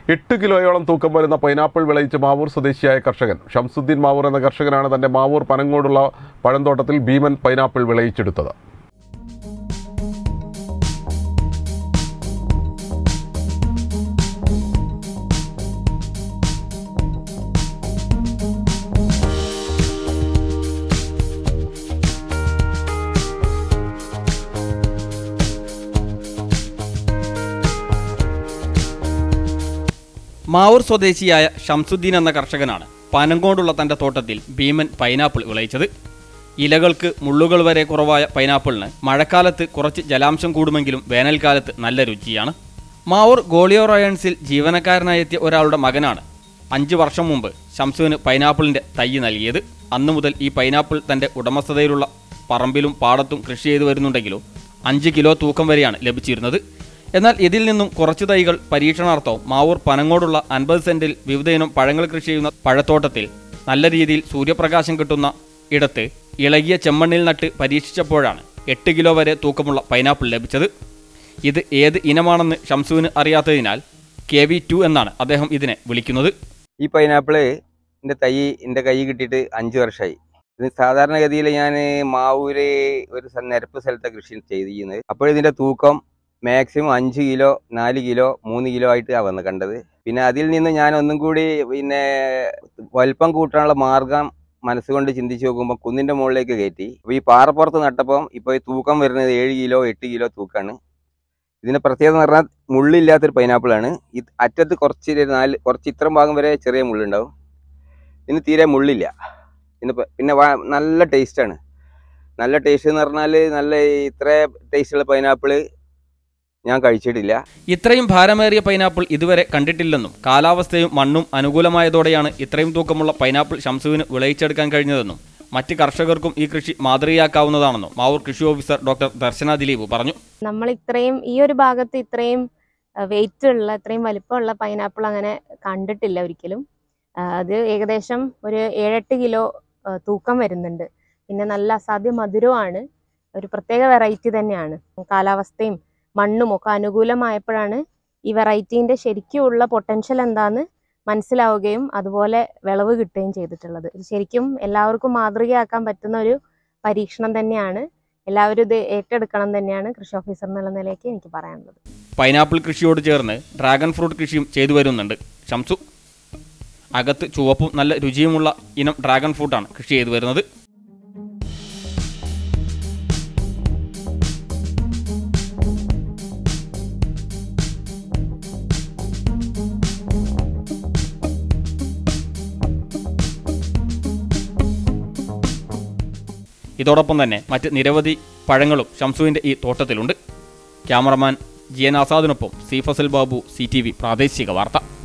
എട്ട് കിലോയോളം തൂക്കം വരുന്ന പൈനാപ്പിൾ വിളയിച്ച് മാവൂർ സ്വദേശിയായ കർഷകൻ ഷംസുദ്ദീൻ മാവൂർ എന്ന കർഷകനാണ് തന്റെ മാവൂർ പനങ്ങോടുള്ള പഴന്തോട്ടത്തിൽ ഭീമൻ പൈനാപ്പിൾ വിളയിച്ചെടുത്തത് മാവൂർ സ്വദേശിയായ ഷംസുദ്ദീൻ എന്ന കർഷകനാണ് പനങ്കോണ്ടുള്ള തന്റെ തോട്ടത്തിൽ ഭീമൻ പൈനാപ്പിൾ വിളയിച്ചത് ഇലകൾക്ക് മുള്ളുകൾ വരെ കുറവായ പൈനാപ്പിളിന് മഴക്കാലത്ത് കുറച്ച് ജലാംശം കൂടുമെങ്കിലും വേനൽക്കാലത്ത് നല്ല രുചിയാണ് മാവൂർ ഗോളിയോ റയൺസിൽ ജീവനക്കാരനായി എത്തിയ ഒരാളുടെ മകനാണ് അഞ്ച് വർഷം മുമ്പ് ഷംസുവിന് പൈനാപ്പിളിന്റെ തൈ നൽകിയത് അന്നു മുതൽ ഈ പൈനാപ്പിൾ തന്റെ ഉടമസ്ഥതയിലുള്ള പറമ്പിലും പാടത്തും കൃഷി ചെയ്തു വരുന്നുണ്ടെങ്കിലും അഞ്ച് കിലോ തൂക്കം വരെയാണ് ലഭിച്ചിരുന്നത് എന്നാൽ ഇതിൽ നിന്നും കുറച്ച് തൈകൾ പരീക്ഷണാർത്ഥവും മാവൂർ പനങ്ങോടുള്ള അൻപത് സെന്റിൽ വിവിധയിനം പഴങ്ങൾ കൃഷി ചെയ്യുന്ന പഴത്തോട്ടത്തിൽ നല്ല രീതിയിൽ സൂര്യപ്രകാശം കിട്ടുന്ന ഇടത്ത് ഇളകിയ ചെമ്മണ്ണിൽ നട്ട് പരീക്ഷിച്ചപ്പോഴാണ് എട്ട് കിലോ വരെ തൂക്കമുള്ള പൈനാപ്പിൾ ലഭിച്ചത് ഇത് ഏത് ഇനമാണെന്ന് ഷംസുവിന് അറിയാത്തതിനാൽ കെ വി ടു എന്നാണ് അദ്ദേഹം ഇതിനെ വിളിക്കുന്നത് ഈ പൈനാപ്പിള് എൻ്റെ തൈ എൻ്റെ കൈ കിട്ടിയിട്ട് അഞ്ച് വർഷമായി ഇത് സാധാരണഗതിയിൽ ഞാൻ മാവൂര് ഒരു സ്ഥ- നിരപ്പ് സ്ഥലത്തെ കൃഷി ചെയ്തിരിക്കുന്നത് അപ്പോൾ ഇതിൻ്റെ തൂക്കം മാക്സിമം അഞ്ച് കിലോ നാല് കിലോ മൂന്ന് കിലോ ആയിട്ടാണ് വന്ന് കണ്ടത് പിന്നെ അതിൽ നിന്ന് ഞാൻ ഒന്നും കൂടി പിന്നെ വലിപ്പം കൂട്ടാനുള്ള മാർഗം മനസ്സുകൊണ്ട് ചിന്തിച്ച് നോക്കുമ്പോൾ കുന്നിൻ്റെ മുകളിലേക്ക് കയറ്റി അപ്പോൾ ഈ പാറപ്പുറത്ത് നട്ടപ്പം ഇപ്പോൾ ഈ തൂക്കം വരുന്നത് ഏഴ് കിലോ എട്ട് കിലോ തൂക്കാണ് ഇതിന്റെ പ്രത്യേകത എന്ന് പറഞ്ഞാൽ മുള്ളില്ലാത്തൊരു പൈനാപ്പിളാണ് ഈ അറ്റത്ത് കുറച്ച് ഒരു നാല് കുറച്ച് ഇത്രയും ഭാഗം വരെ ചെറിയ മുള്ളുണ്ടാവും ഇതിന് തീരെ മുള്ളില്ല ഇതിന് പ- പിന്നെ വാ- നല്ല ടേസ്റ്റാണ് നല്ല ടേസ്റ്റ് എന്ന് പറഞ്ഞാൽ നല്ല ഇത്ര ടേസ്റ്റുള്ള പൈനാപ്പിള് ഞാൻ കഴിച്ചിട്ടില്ല ഇത്രയും ഭാരമേറിയ പൈനാപ്പിൾ ഇതുവരെ കണ്ടിട്ടില്ലെന്നും കാലാവസ്ഥയും മണ്ണും അനുകൂലമായതോടെയാണ് ഇത്രയും തൂക്കമുള്ള പൈനാപ്പിൾ ഷംസുവിന് വിളയിച്ചെടുക്കാൻ കഴിഞ്ഞതെന്നും മറ്റ് കർഷകർക്കും ഈ കൃഷി മാതൃകയാക്കാവുന്നതാണെന്നും മാവൂർ കൃഷി ഓഫീസർ ഡോക്ടർ ദർശന ദിലീപ് പറഞ്ഞു നമ്മൾ ഇത്രയും ഈ ഒരു ഭാഗത്ത് ഇത്രയും വെയിറ്റ് ഉള്ള ഇത്രയും വലിപ്പമുള്ള പൈനാപ്പിൾ അങ്ങനെ കണ്ടിട്ടില്ല ഒരിക്കലും ആ, അത് ഏകദേശം ഒരു ഏഴെട്ട് കിലോ ആ, തൂക്കം വരുന്നുണ്ട് പിന്നെ നല്ല അസാധ്യ മധുരമാണ് ഒരു പ്രത്യേക വെറൈറ്റി തന്നെയാണ് കാലാവസ്ഥയും മണ്ണും ഒക്കെ അനുകൂലമായപ്പോഴാണ് ഈ വെറൈറ്റീൻ്റെ ശരിക്കുമുള്ള പൊട്ടൻഷ്യൽ എന്താന്ന് മനസ്സിലാവുകയും അതുപോലെ വിളവ് കിട്ടുകയും ചെയ്തിട്ടുള്ളത് ഇത് ശരിക്കും എല്ലാവർക്കും മാതൃകയാക്കാൻ പറ്റുന്ന ഒരു പരീക്ഷണം തന്നെയാണ് എല്ലാവരും ഇത് ഏറ്റെടുക്കണം തന്നെയാണ് കൃഷി ഓഫീസർ എന്നുള്ള നിലയ്ക്ക് എനിക്ക് പറയാനുള്ളത് പൈനാപ്പിൾ കൃഷിയോട് ചേർന്ന് ഡ്രാഗൺ ഫ്രൂട്ട് കൃഷിയും ചെയ്തു വരുന്നുണ്ട് ഷംസു അകത്ത് ചുവപ്പും നല്ല രുചിയുമുള്ള ഇനം ഡ്രാഗൺ ഫ്രൂട്ടാണ് കൃഷി ചെയ്തു വരുന്നത് ഇതോടൊപ്പം തന്നെ മറ്റ് നിരവധി പഴങ്ങളും ഷംസുവിൻ്റെ ഈ തോട്ടത്തിലുണ്ട് ക്യാമറമാൻ ജി എൻ ആസാദിനൊപ്പം C Fasal Babu C T V പ്രാദേശിക വാർത്ത